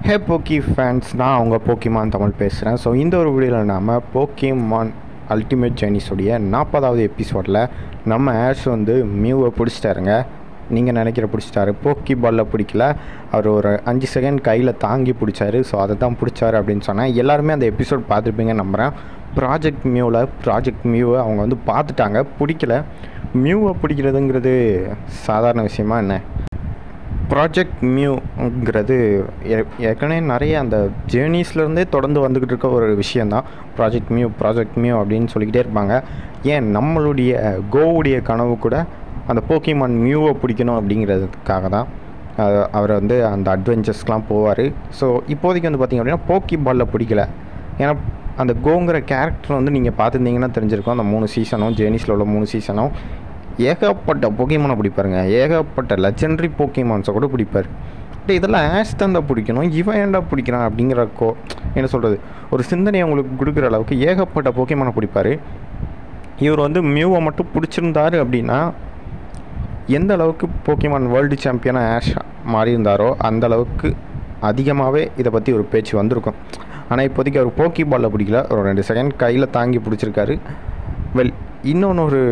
ஹே போக்கி ஃபேன்ஸ் நான் அவங்க போக்கிமான் தமிழ் பேசுகிறேன் ஸோ இந்த ஒரு வீடியோவில் நாம் போக்கிமான் அல்டிமேட் ஜைனிஸோடைய நாற்பதாவது எபிசோடில் நம்ம ஆஷ் வந்து மியூவை பிடிச்சிட்டாருங்க நீங்கள் நினைக்கிற பிடிச்சிட்டாரு போக்கி பாலில் பிடிக்கல அவர் ஒரு அஞ்சு செகண்ட் கையில் தாங்கி பிடிச்சாரு ஸோ அதை தான் பிடிச்சாரு அப்படின்னு சொன்னேன் எல்லாருமே அந்த எபிசோட் பார்த்துருப்பீங்கன்னு நம்புகிறேன் ப்ராஜெக்ட் மியூவில் ப்ராஜெக்ட் மியூவை அவங்க வந்து பார்த்துட்டாங்க பிடிக்கல மியூவை பிடிக்கிறதுங்கிறது சாதாரண விஷயமா என்ன ப்ராஜெக்ட் மியூங்கிறது ஏ- ஏற்கனவே நிறைய அந்த ஜேர்னிஸ்லேருந்தே தொடர்ந்து வந்துக்கிட்டு இருக்க ஒரு விஷயந்தான் ப்ராஜெக்ட் மியூ ப்ராஜெக்ட் மியூ அப்படின்னு சொல்லிக்கிட்டே இருப்பாங்க ஏன் நம்மளுடைய கோவுடைய கனவு கூட அந்த போக்கிமான் மியூவை பிடிக்கணும் அப்படிங்கிறதுக்காக தான் அஹ், அவர் வந்து அந்த அட்வென்ச்சர்ஸ்க்கெலாம் போவார் ஸோ இப்போதைக்கு வந்து பார்த்திங்க அப்படின்னா போக்கி பாலில் பிடிக்கல ஏன்னா அந்த கோங்கிற கேரக்டர் வந்து நீங்கள் பார்த்துருந்தீங்கன்னா தெரிஞ்சிருக்கும் அந்த மூணு சீசனும் ஜேர்னிஸில் உள்ள மூணு சீசனும் ஏகப்பட்ட போக்கிமானை பிடிப்பாருங்க ஏகப்பட்ட லெஜெண்டரி போக்கிமான்ஸை கூட பிடிப்பார் டேய் இதெல்லாம் ஆஷ் தான் தான் பிடிக்கணும் இவன் ஏன்டா பிடிக்கிறான் அப்படிங்கிற கோ என்ன சொல்கிறது ஒரு சிந்தனையை உங்களுக்கு கொடுக்குற அளவுக்கு ஏகப்பட்ட போக்கிமானை பிடிப்பார் இவர் வந்து மியூவை மட்டும் பிடிச்சிருந்தாரு அப்படின்னா எந்த அளவுக்கு போக்கிமான் வேர்ல்டு சாம்பியனாக ஆஷ் மாறி இருந்தாரோ அந்த அளவுக்கு அதிகமாகவே இதை பற்றி ஒரு பேச்சு வந்திருக்கும் ஆனால் இப்போதைக்கு அவர் போக்கி பாலில் பிடிக்கல ஒரு ரெண்டு செகண்ட் கையில் தாங்கி பிடிச்சிருக்காரு வெல் இன்னொன்று ஒரு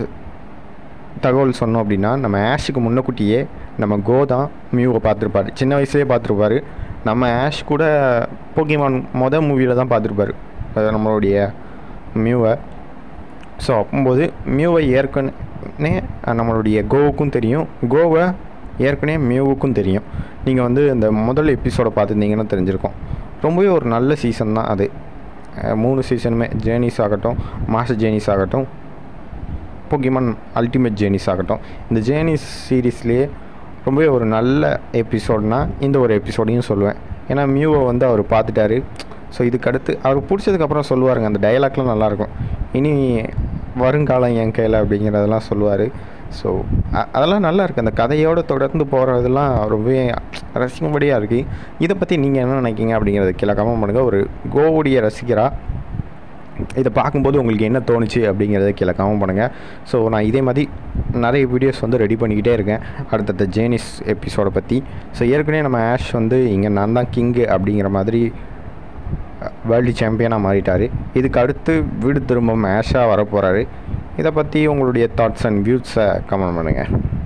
தகவல் சொன்னோம் அப்படின்னா நம்ம ஆஷுக்கு முன்னக்கூட்டியே நம்ம கோ தான் மியூவை பார்த்துருப்பாரு சின்ன வயசுலேயே பார்த்துருப்பாரு நம்ம ஆஷ் கூட போக்கிமான் மொதல் மூவியில் தான் பார்த்துருப்பாரு அது நம்மளுடைய மியூவை ஸோ அப்போது மியூவை ஏற்கனவே நம்மளுடைய கோவுக்கும் தெரியும் கோவை ஏற்கனவே மியூவுக்கும் தெரியும் நீங்கள் வந்து இந்த முதல் எபிசோடை பார்த்துருந்தீங்கன்னா தெரிஞ்சிருக்கும் ரொம்பவே ஒரு நல்ல சீசன் தான் அது அஹ் மூணு சீசனுமே ஜேர்னிஸ் ஆகட்டும் மாஸ்டர் ஜேர்னிஸ் ஆகட்டும் போக்கிமான் அல்டிமேட் ஜேர்னிஸ் ஆகட்டும் இந்த ஜேர்னிஸ் சீரீஸ்லேயே ரொம்பவே ஒரு நல்ல எபிசோட்னா இந்த ஒரு எபிசோடையும் சொல்லுவேன் ஏன்னா மியூவை வந்து அவர் பார்த்துட்டாரு ஸோ இதுக்கடுத்து அவருக்கு பிடிச்சதுக்கப்புறம் சொல்லுவாருங்க அந்த டயலாக்லாம் நல்லாயிருக்கும் இனி வருங்காலம் என் கையில் அப்படிங்கிறதெல்லாம் சொல்லுவார் ஸோ அதெல்லாம் நல்லா இருக்குது அந்த கதையோடு தொடர்ந்து போகிறதெல்லாம் ரொம்பவே ரசிக்கும்படியாக இருக்குது இதை பற்றி நீங்கள் என்ன நினைக்கிங்க அப்படிங்கிறத கீழே கமெண்ட் பண்ணுங்கள் ஒரு கோவுடைய ரசிகராக இதை பார்க்கும்போது உங்களுக்கு என்ன தோணுச்சு அப்படிங்கிறத கீழே கமெண்ட் பண்ணுங்கள் ஸோ நான் இதே மாதிரி நிறைய வீடியோஸ் வந்து ரெடி பண்ணிக்கிட்டே இருக்கேன் அடுத்தடுத்த ஜேனிஸ் எபிசோடை பற்றி ஸோ ஏற்கனவே நம்ம ஆஷ் வந்து இங்கே நான் தான் கிங்கு அப்படிங்கிற மாதிரி வேர்ல்டு சாம்பியனாக மாறிட்டார் இதுக்கு அடுத்து வீடு திரும்பவும் ஆஷாக வரப்போகிறாரு இதை பற்றி உங்களுடைய தாட்ஸ் அண்ட் வியூஸை கமெண்ட் பண்ணுங்கள்